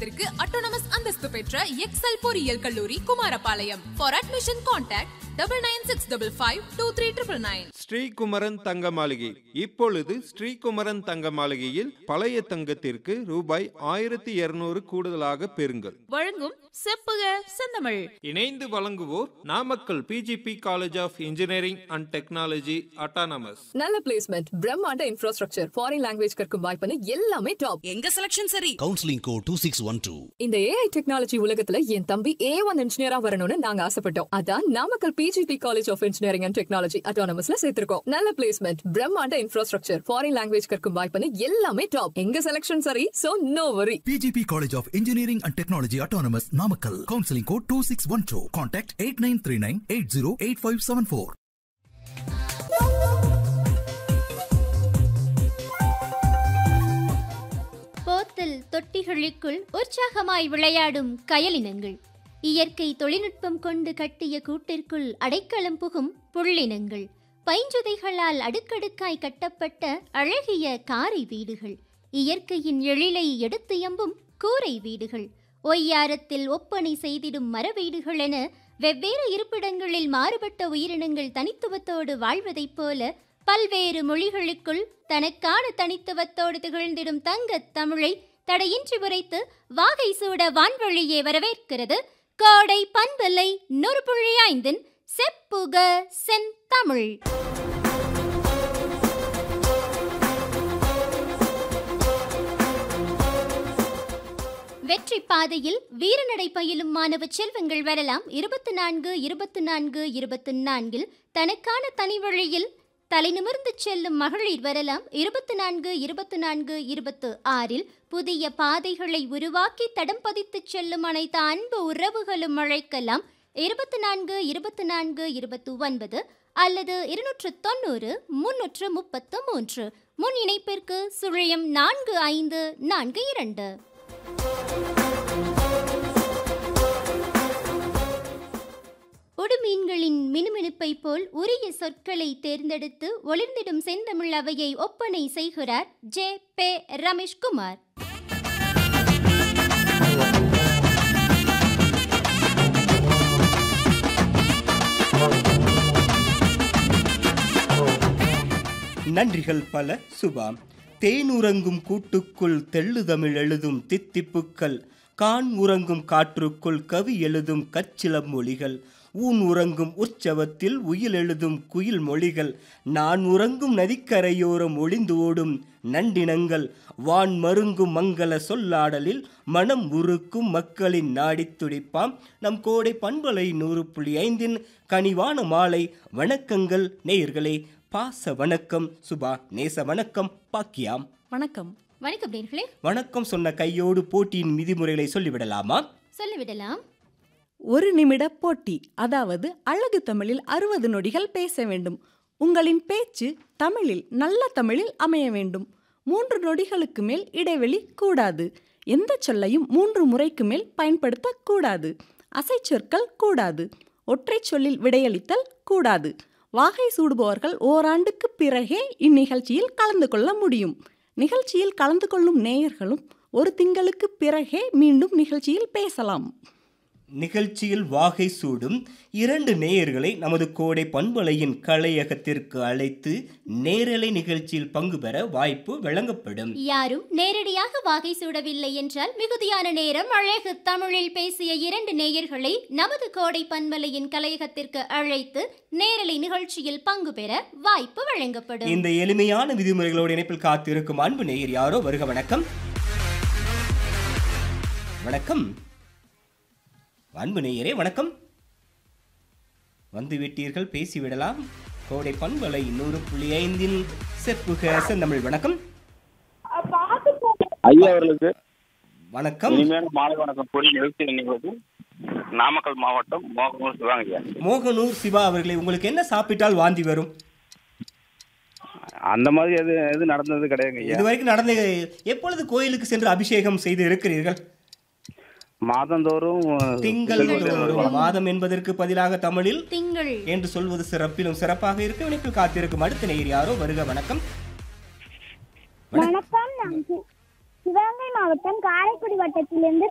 தமிழகத்திற்கு அட்டானமஸ் அந்தஸ்து பெற்ற எக்ஸல் பொறியியல் கல்லூரி Kumarapalayam for admission contact double nine six double five two three triple nine Sri Kumaran Thanga Maligai இப்பொழுது ஸ்ரீகுமரன் தங்க மாளிகையில் பழைய தங்கத்திற்கு ரூபாய் ஆயிரத்தி இருநூறு கூடுதலாக பெறுங்கள் வழங்கும் செப்புக செந்தமிழ் இணைந்து வழங்குவோர் Namakkal PGP college of engineering and technology autonomous நல்ல பிளேஸ்மெண்ட் பிரம்மாண்ட இன்ஃப்ராஸ்ட்ரக்சர் ஃபாரின் லாங்குவேஜ் கற்கும் வாய்ப்புன்னு எல்லாமே டாப் எங்க செலக்ஷன் சரி counselling code two six one two இந்த ஏஐ டெக்னாலஜி உலகத்துல என் தம்பி ஏ ஒன் இன்ஜினியரா வரணும்னு நாங்க ஆசைப்பட்டோம் அதான் Namakkal PGP college of engineering and technology அட்டானமஸ்ல சேர்த்திருக்கோம் நல்ல பிளேஸ்மெண்ட் பிரம்மாண்ட இன்ஃப்ராஸ்ட்ரக்சர் ஃபாரின் லாங்குவேஜ் கற்கும் வாய்ப்புன்னு எல்லாமே டாப் எங்க செலக்ஷன் சரி so no worry PGP College of Engineering and Technology Autonomous Namakkal. Counseling code 2612. Contact 8939 808574. போத்தல் தொட்டிகளுக்குள் உற்சாகமாய் விளையாடும் கயலினங்கள் இயற்கை தொழில்நுட்பம் கொண்டு கட்டிய கூட்டிற்குள் அடைக்கலம் புகும் புள்ளினங்கள் பைஞ்சுதைகளால் அடுக்கடுக்காய் கட்டப்பட்ட அழகிய காரை வீடுகள் இயற்கையின் எழிலை எடுத்து எம்பும் கூரை வீடுகள் ஒய்யாரத்தில் ஒப்பனை செய்திடும் மர வீடுகள் என வெவ்வேறு இருப்பிடங்களில் மாறுபட்ட உயிரினங்கள் தனித்துவத்தோடு வாழ்வதைப் போல பல்வேறு மொழிகளுக்குள் தனக்கான தனித்துவத்தோடு திகழ்ந்திடும் தங்கத் தமிழை தடையின்றி உரைத்து வாகை சூட வான்வழியே வரவேற்கிறது கோடை பண்பலை நூறு புள்ளி ஐந்தின் செப்புக செந்தமிழ் வெற்றி பாதையில் வீரநடை பயிலும் மாணவ செல்வங்கள் வரலாம் இருபத்தி நான்கு இருபத்தி நான்கு இருபத்தி நான்கில் தனக்கான தனி வழியில் தலை நிமிர்ந்து செல்லும் மகளிர் வரலாம் இருபத்தி நான்கு இருபத்தி நான்கு இருபத்து ஆறில் புதிய பாதைகளை உருவாக்கி தடம் பதித்து செல்லும் அனைத்து அன்பு உறவுகளும் அழைக்கலாம் இருபத்தி நான்கு இருபத்தி நான்கு இருபத்தி ஒன்பது அல்லது இருநூற்று தொண்ணூறு முன்னூற்று முப்பத்து மூன்று முன் இணைப்பிற்கு சுழியம் நான்கு ஐந்து நான்கு இரண்டு உடுமீன்களின் மினுமினுப்பை போல் உரிய சொற்களை தேர்ந்தெடுத்து ஒளிர்ந்திடும் செந்தமிழ் அவையை ஒப்பனை செய்கிறார் ஜே பே ரமேஷ்குமார் நன்றிகள் பல சுபாம் தேனுறங்கும் கூட்டுக்குள் தெள்ளு தமிழ் எழுதும் தித்திப்புக்கள் கான் உறங்கும் காற்றுக்குள் கவி எழுதும் கச்சிலம் மொழிகள் ஊன் உறங்கும் உற்சவத்தில் உயில் எழுதும் குயில் மொழிகள் நான் உறங்கும் நதிக்கரையோரம் ஒளிந்து ஓடும் நண்டினங்கள் வான் மருங்கும் மங்கள சொல்லாடலில் மனம் உருக்கும் மக்களின் நாடித் துடிப்பாம் நம் கோடை பண்பலை நூறு புள்ளி ஐந்தின் கனிவான மாலை வணக்கங்கள் நேயர்களே பாச வணக்கம் சுபா நேச வணக்கம் பாக்கியாம் வணக்கம் வணக்கம் நேர்களே வணக்கம் சொன்ன கையோடு போட்டியின் விதிமுறைகளை சொல்லிவிடலாமா சொல்லிவிடலாம் ஒரு நிமிட போட்டி அதாவது அழகு தமிழில் அறுபது நொடிகள் பேச வேண்டும் உங்களின் பேச்சு தமிழில் நல்ல தமிழில் அமைய வேண்டும் மூன்று நொடிகளுக்கு மேல் இடைவெளி கூடாது எந்த சொல்லையும் மூன்று முறைக்கு மேல் பயன்படுத்தக்கூடாது அசைச்சொற்கள் கூடாது ஒற்றை சொல்லில் விடையளித்தல் கூடாது வாகை சூடுபவர்கள் ஓராண்டுக்கு பிறகே இந்நிகழ்ச்சியில் கலந்து கொள்ள முடியும் நிகழ்ச்சியில் கலந்து கொள்ளும் நேயர்களும் ஒரு திங்களுக்கு பிறகே மீண்டும் நிகழ்ச்சியில் பேசலாம் நிகழ்ச்சியில் வாகை சூடும் இரண்டு நேயர்களை நமது கோடை பண்பலையின் கலையகத்திற்கு அழைத்து நேரலை நிகழ்ச்சியில் பங்கு பெற வாய்ப்பு வழங்கப்படும் யாரும் நேரடியாக வாகை சூடவில்லை என்றால் மிகுதியான நேரம் அழகு தமிழில் பேசிய இரண்டு நேயர்களை நமது கோடை பன்மலையின் கலையகத்திற்கு அழைத்து நேரலை நிகழ்ச்சியில் பங்கு பெற வாய்ப்பு வழங்கப்படும் இந்த எளிமையான விதிமுறைகளோடு இணைப்பில் காத்திருக்கும் அன்பு நேயர் யாரோ வருக வணக்கம் வணக்கம் அன்பு நேயரே வணக்கம் வந்து விட்டீர்கள் பேசிவிடலாம் கோடை பண்பலை நூறு புள்ளி ஐந்தின் செப்புக செந்தமிழ் வணக்கம் ஐயா அவர்களுக்கு வணக்கம் இனிமேல் மாலை வணக்கம் கூறி நிகழ்ச்சி நிகழ்ச்சி நாமக்கல் மாவட்டம் மோகனூர் சிவாங்க ஐயா மோகனூர் சிவா அவர்களே உங்களுக்கு என்ன சாப்பிட்டால் வாந்தி வரும் அந்த மாதிரி எது எது நடந்தது கிடையாதுங்க ஐயா இதுவரைக்கும் நடந்த எப்பொழுது கோயிலுக்கு சென்று அபிஷேகம் செய்து இருக்கிறீர்கள் மாதந்தோறும் திங்கள் தோறும் மாதம் என்பதற்கு பதிலாக தமிழில் திங்கள் என்று சொல்வது சிறப்பிலும் சிறப்பாக இருக்க இணைப்பில் காத்திருக்கும் அடுத்த நேயர் யாரோ வருக வணக்கம் வணக்கம் நான் சி- சிவகங்கை மாவட்டம் காரைக்குடி வட்டத்திலிருந்து